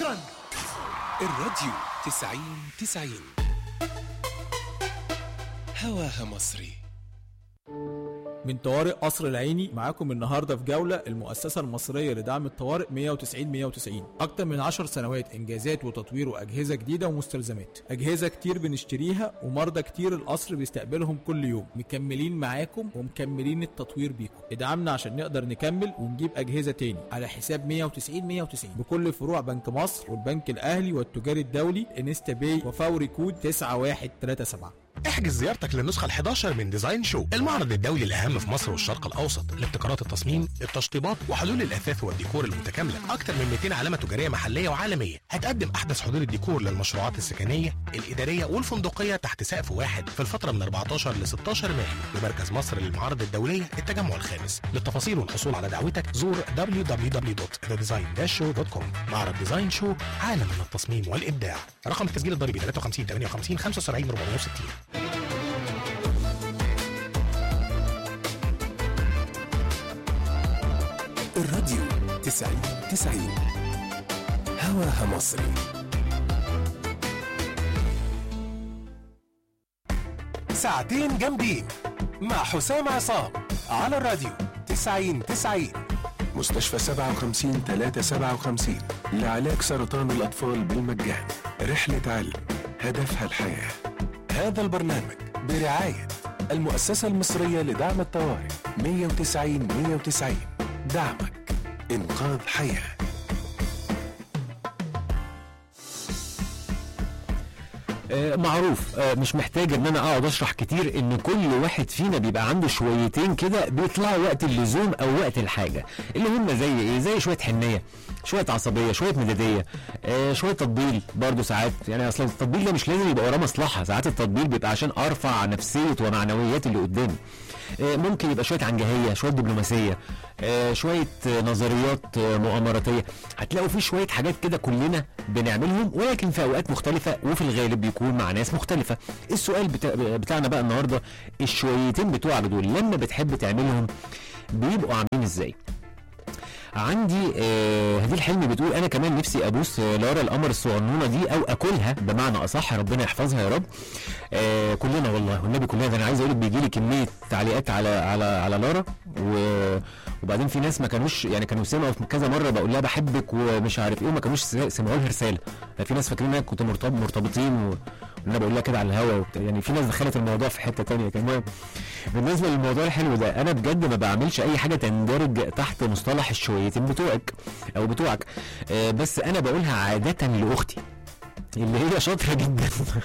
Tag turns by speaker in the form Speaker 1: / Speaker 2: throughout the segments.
Speaker 1: رمضان
Speaker 2: الراديو تسعين تسعين هواها مصري
Speaker 3: من طوارئ قصر العيني معاكم النهارده في جوله المؤسسه المصريه لدعم الطوارئ 190 190 اكتر من 10 سنوات انجازات وتطوير واجهزه جديده ومستلزمات اجهزه كتير بنشتريها ومرضى كتير القصر بيستقبلهم كل يوم مكملين معاكم ومكملين التطوير بيكم ادعمنا عشان نقدر نكمل ونجيب اجهزه تاني على حساب 190 190 بكل فروع بنك مصر والبنك الاهلي والتجاري الدولي انستا باي وفوري كود 9137
Speaker 4: احجز زيارتك للنسخة ال11 من ديزاين شو المعرض الدولي الأهم في مصر والشرق الأوسط لابتكارات التصميم التشطيبات وحلول الأثاث والديكور المتكاملة أكثر من 200 علامة تجارية محلية وعالمية هتقدم أحدث حلول الديكور للمشروعات السكنية الإدارية والفندقية تحت سقف واحد في الفترة من 14 ل 16 مايو بمركز مصر للمعارض الدولية التجمع الخامس للتفاصيل والحصول على دعوتك زور www.thedesign-show.com معرض ديزاين شو عالم من التصميم والإبداع رقم التسجيل الضريبي 53 58 75 460
Speaker 2: الراديو تسعين تسعين هواها مصري ساعتين جامدين مع حسام عصام على الراديو تسعين تسعين مستشفى سبعة وخمسين تلاتة سبعة وخمسين لعلاج سرطان الأطفال بالمجان رحلة علم هدفها الحياة هذا البرنامج برعاية المؤسسة المصرية لدعم الطوارئ 190 190 دعمك إنقاذ حياه
Speaker 5: آه، معروف آه، مش محتاج ان انا اقعد اشرح كتير ان كل واحد فينا بيبقى عنده شويتين كده بيطلعوا وقت اللزوم او وقت الحاجه اللي هم زي ايه زي شويه حنيه شويه عصبيه شويه مداديه آه، شويه تطبيل برضو ساعات يعني اصلا التطبيل ده مش لازم يبقى وراه مصلحه ساعات التطبيل بيبقى عشان ارفع نفسيه ومعنويات اللي قدامي آه، ممكن يبقى شويه عنجهيه شويه دبلوماسيه آه، شويه آه، نظريات آه، مؤامراتيه هتلاقوا في شويه حاجات كده كلنا بنعملهم ولكن في اوقات مختلفه وفي الغالب بيكون مع ناس مختلفه السؤال بتا... بتاعنا بقى النهارده الشويتين بتوعك دول لما بتحب تعملهم بيبقوا عاملين ازاي عندي آه هدي الحلم بتقول انا كمان نفسي ابوس آه لارا القمر الصغنونه دي او اكلها بمعنى اصح ربنا يحفظها يا رب آه كلنا والله والنبي كلنا ده انا عايز اقول لك بيجي لي كميه تعليقات على على على لارا و وبعدين في ناس ما كانوش يعني كانوا سمعوا في كذا مره بقول لها بحبك ومش عارف ايه وما كانوش سمعوا لها رساله يعني في ناس فاكرين ان انا كنت مرتبط مرتبطين و... وان انا بقول لها كده على الهوا وبتاع يعني في ناس دخلت الموضوع في حته تانية كمان بالنسبه للموضوع الحلو ده انا بجد ما بعملش اي حاجه تندرج تحت مصطلح الشويتين بتوعك او بتوعك آه بس انا بقولها عاده لاختي اللي هي شاطره جدا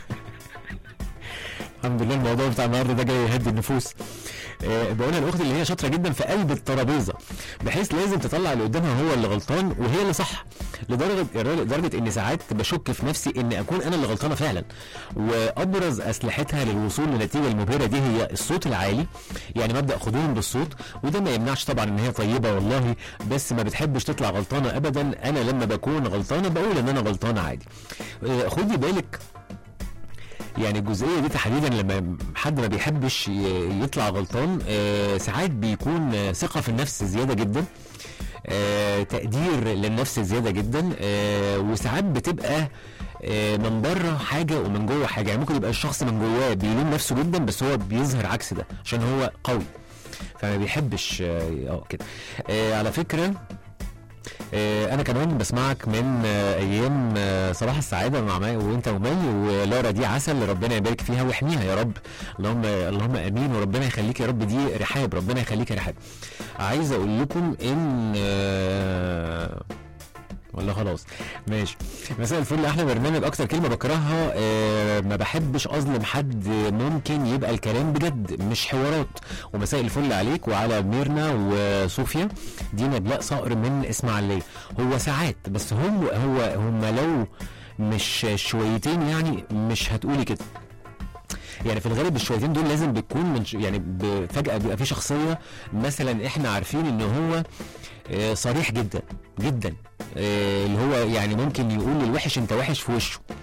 Speaker 5: الحمد لله الموضوع بتاع النهارده ده جاي يهدي النفوس آه بقولها لاختي اللي هي شاطره جدا في قلب الترابيزه بحيث لازم تطلع اللي قدامها هو اللي غلطان وهي اللي صح لدرجه لدرجه ان ساعات بشك في نفسي ان اكون انا اللي غلطانه فعلا وابرز اسلحتها للوصول للنتيجه المبهره دي هي الصوت العالي يعني مبدا خدوهم بالصوت وده ما يمنعش طبعا ان هي طيبه والله بس ما بتحبش تطلع غلطانه ابدا انا لما بكون غلطانه بقول ان انا غلطانه عادي آه خدي بالك يعني الجزئيه دي تحديدا لما حد ما بيحبش ي- يطلع غلطان آه ساعات بيكون آه، ثقه في النفس زياده جدا آه تقدير للنفس زياده جدا آه وساعات بتبقى آه من بره حاجه ومن جوه حاجه يعني ممكن يبقى الشخص من جواه بيلوم نفسه جدا بس هو بيظهر عكس ده عشان هو قوي فما بيحبش اه آه، كده آه على فكره آه، انا كمان بسمعك من آه، ايام آه، صباح السعاده مع مي وانت ومي ولارا دي عسل ربنا يبارك فيها ويحميها يا رب اللهم اللهم امين وربنا يخليك يا رب دي رحاب ربنا يخليك يا رحاب عايز اقول لكم ان آه، ولا خلاص ماشي مساء الفل احلى برنامج اكتر كلمه بكرهها آه ما بحبش اظلم حد ممكن يبقى الكلام بجد مش حوارات ومساء الفل عليك وعلى ميرنا وصوفيا دي نجلاء صقر من اسماعيليه هو ساعات بس هم هو هم لو مش شويتين يعني مش هتقولي كده يعني في الغالب الشويتين دول لازم بتكون من ش... يعني ب- فجاه بيبقى في شخصيه مثلا احنا عارفين ان هو آه، صريح جدا جدا آه، اللي هو يعني ممكن يقول للوحش انت وحش في وشه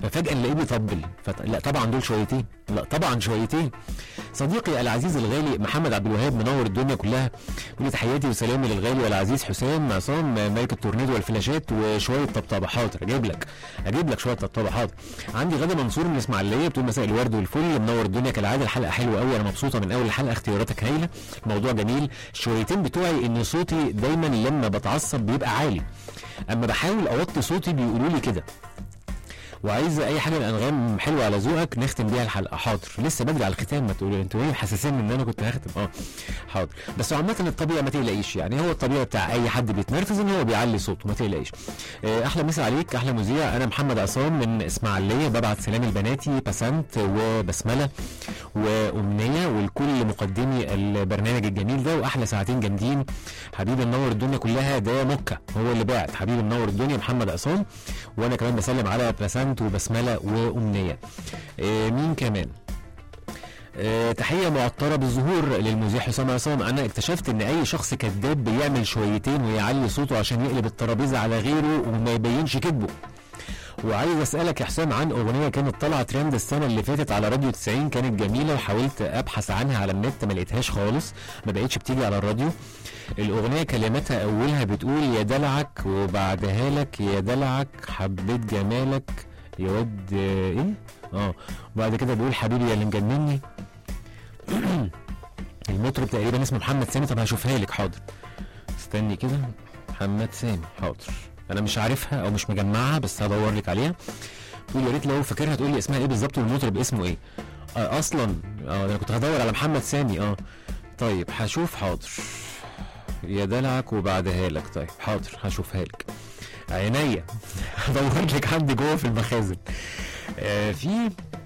Speaker 5: ففجاه نلاقيه بيطبل فت... لا طبعا دول شويتين لا طبعا شويتين صديقي العزيز الغالي محمد عبد الوهاب منور الدنيا كلها يقول لي تحياتي وسلامي للغالي والعزيز حسام عصام ملك التورنيدو والفلاشات وشويه طبطبه حاضر اجيب لك اجيب لك شويه طبطبه حاضر عندي غدا منصور من الاسماعيليه بتقول مساء الورد والفل منور الدنيا كالعاده الحلقه حلوه قوي انا مبسوطه من اول الحلقه اختياراتك هايله الموضوع جميل الشويتين بتوعي ان صوتي دايما لما بتعصب بيبقى عالي اما بحاول اوطي صوتي بيقولوا لي كده وعايز اي حاجه من الانغام حلوه على ذوقك نختم بيها الحلقه حاضر لسه بدري على الختام ما تقولوا انتوا ايه محسسين ان انا كنت هختم اه حاضر بس عامه الطبيعي ما تقلقيش يعني هو الطبيعي بتاع اي حد بيتنرفز ان هو بيعلي صوته ما تقلقيش آه، احلى مسا عليك احلى مذيع انا محمد عصام من اسماعيليه ببعت سلامي لبناتي بسنت وبسمله وامنيه ولكل مقدمي البرنامج الجميل ده واحلى ساعتين جامدين حبيبي منور الدنيا كلها ده مكه هو اللي باعت حبيبي منور الدنيا محمد عصام وانا كمان بسلم على بسنت وبسمله وامنيه آه، مين كمان آه، تحيه معطره بالظهور للمذيع حسام عصام انا اكتشفت ان اي شخص كذاب بيعمل شويتين ويعلي صوته عشان يقلب الترابيزه على غيره وما يبينش كذبه وعايز اسالك يا حسام عن اغنيه كانت طالعه ترند السنه اللي فاتت على راديو 90 كانت جميله وحاولت ابحث عنها على النت ما لقيتهاش خالص ما بقتش بتيجي على الراديو الاغنيه كلماتها اولها بتقول يا دلعك وبعدها لك يا دلعك حبيت جمالك يا واد ايه اه وبعد كده بيقول حبيبي يا اللي مجنني المطرب تقريبا اسمه محمد سامي طب هشوفها لك حاضر استني كده محمد سامي حاضر انا مش عارفها او مش مجمعها بس هدور لك عليها تقول يا ريت لو فاكرها تقول لي اسمها ايه بالظبط والمطرب اسمه ايه آه اصلا اه انا كنت هدور على محمد سامي اه طيب هشوف حاضر يا دلعك وبعدها لك طيب حاضر هشوفها لك عينيا هدور لك عندي جوه في المخازن آه في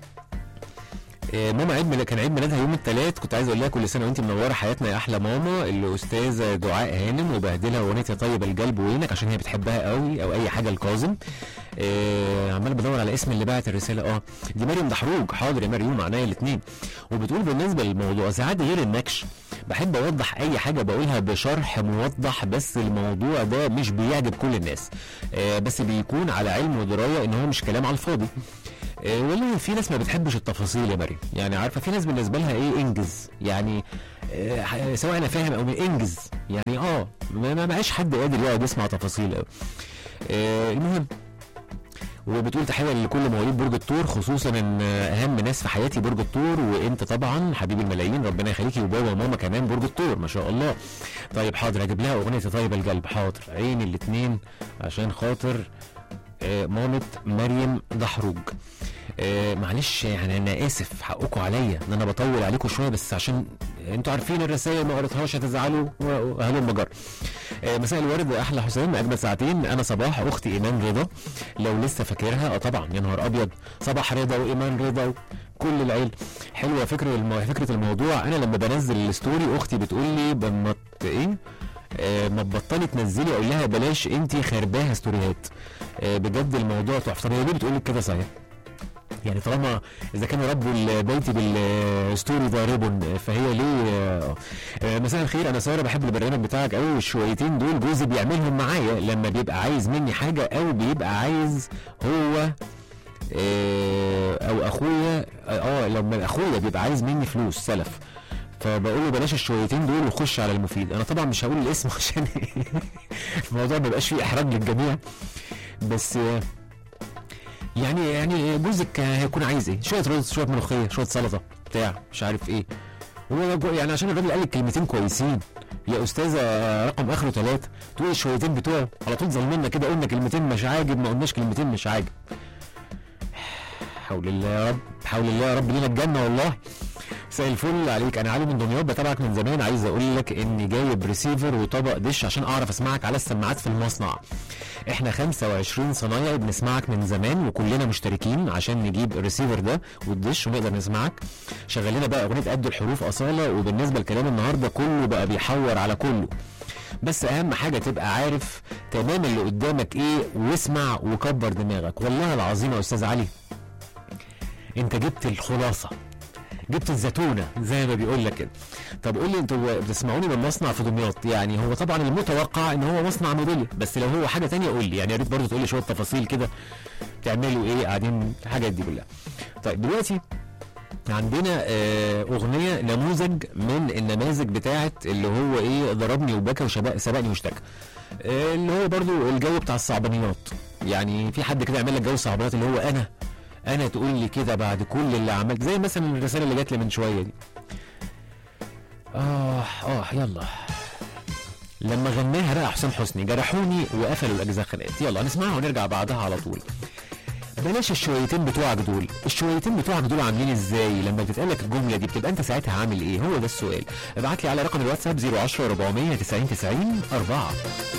Speaker 5: آه، ماما عيد ميلاد كان عيد ميلادها يوم الثلاث كنت عايز اقول لها كل سنه وانت منوره حياتنا يا احلى ماما الاستاذه دعاء هانم وبهدلها اغنيه يا طيب القلب وينك عشان هي بتحبها قوي او اي حاجه لكاظم آه عمال بدور على اسم اللي بعت الرساله اه دي مريم دحروج حاضر يا مريم معناها الاثنين وبتقول بالنسبه للموضوع ساعات غير النكش بحب اوضح اي حاجه بقولها بشرح موضح بس الموضوع ده مش بيعجب كل الناس آه بس بيكون على علم ودرايه ان هو مش كلام على الفاضي آه، والله في ناس ما بتحبش التفاصيل يا مريم يعني عارفه في ناس بالنسبه لها ايه انجز يعني آه، ح- سواء انا فاهم او م- انجز يعني اه ما ما بقاش حد قادر يقعد يسمع تفاصيل قوي آه، المهم وبتقول تحيه لكل مواليد برج الثور خصوصا ان اهم ناس في حياتي برج الثور وانت طبعا حبيب الملايين ربنا يخليكي وبابا وماما كمان برج الثور ما شاء الله طيب حاضر اجيب لها اغنيه يا طيب القلب حاضر عيني الاثنين عشان خاطر آه، مامة مريم دحروج آه معلش يعني انا اسف حقكم عليا ان انا بطول عليكم شويه بس عشان انتوا عارفين الرسائل ما قريتهاش هتزعلوا وهلم مجر آه مساء الورد احلى حسام اجمل ساعتين انا صباح اختي ايمان رضا لو لسه فاكرها اه طبعا يا نهار ابيض صباح رضا وايمان رضا كل العيل حلوه فكره المو... فكره الموضوع انا لما بنزل الستوري اختي بتقول لي بمط ايه آه ما تبطلي تنزلي اقول لها بلاش انت خرباها ستوريهات آه بجد الموضوع تحفه طب هي ليه بتقول لك كده صحيح يعني طالما اذا كانوا ربوا البيت بالستوري ده ريبون فهي ليه آه، آه، مساء الخير انا ساره بحب البرنامج بتاعك قوي والشويتين دول جوزي بيعملهم معايا لما بيبقى عايز مني حاجه او بيبقى عايز هو آه، او اخويا اه لما اخويا بيبقى عايز مني فلوس سلف فبقول له بلاش الشويتين دول وخش على المفيد انا طبعا مش هقول الاسم عشان الموضوع ما يبقاش فيه احراج للجميع بس آه، يعني يعني جوزك هيكون عايز ايه؟ شويه رز شويه ملوخيه شويه سلطه بتاع مش عارف ايه هو جو- يعني عشان الراجل قال لك كلمتين كويسين يا استاذه رقم اخره ثلاثه تقول الشويتين بتوعه على طول ظلمنا كده قلنا كلمتين مش عاجب ما قلناش كلمتين مش عاجب حول الله يا رب حول الله يا رب لينا الجنه والله مساء الفل عليك انا علي من دمياط بتابعك من زمان عايز اقول لك اني جايب ريسيفر وطبق دش عشان اعرف اسمعك على السماعات في المصنع احنا 25 صنايعي بنسمعك من زمان وكلنا مشتركين عشان نجيب الريسيفر ده والدش ونقدر نسمعك شغل لنا بقى اغنيه قد الحروف اصاله وبالنسبه لكلام النهارده كله بقى بيحور على كله بس اهم حاجه تبقى عارف تمام اللي قدامك ايه واسمع وكبر دماغك والله العظيم يا استاذ علي انت جبت الخلاصه جبت الزتونه زي ما بيقول لك كده طب قول لي انتوا بتسمعوني من مصنع في دمياط يعني هو طبعا المتوقع ان هو مصنع ميداليه بس لو هو حاجه تانية قول لي يعني يا ريت برضه تقول لي شويه تفاصيل كده بتعملوا ايه قاعدين الحاجات دي كلها طيب دلوقتي عندنا آه، اغنيه نموذج من النماذج بتاعه اللي هو ايه ضربني وبكى وسبقني واشتكى آه، اللي هو برضو الجو بتاع الصعبانيات يعني في حد كده يعمل لك جو الصعبانيات اللي هو انا انا تقول لي كده بعد كل اللي عملت زي مثلا الرساله اللي جات لي من شويه دي اه اه يلا لما غناها بقى حسام حسني جرحوني وقفلوا الاجزاء خناقات يلا نسمعها ونرجع بعدها على طول بلاش الشويتين بتوعك دول الشويتين بتوعك دول عاملين ازاي لما بتتقال لك الجمله دي بتبقى انت ساعتها عامل ايه هو ده السؤال ابعت لي على رقم الواتساب 010 490 90 4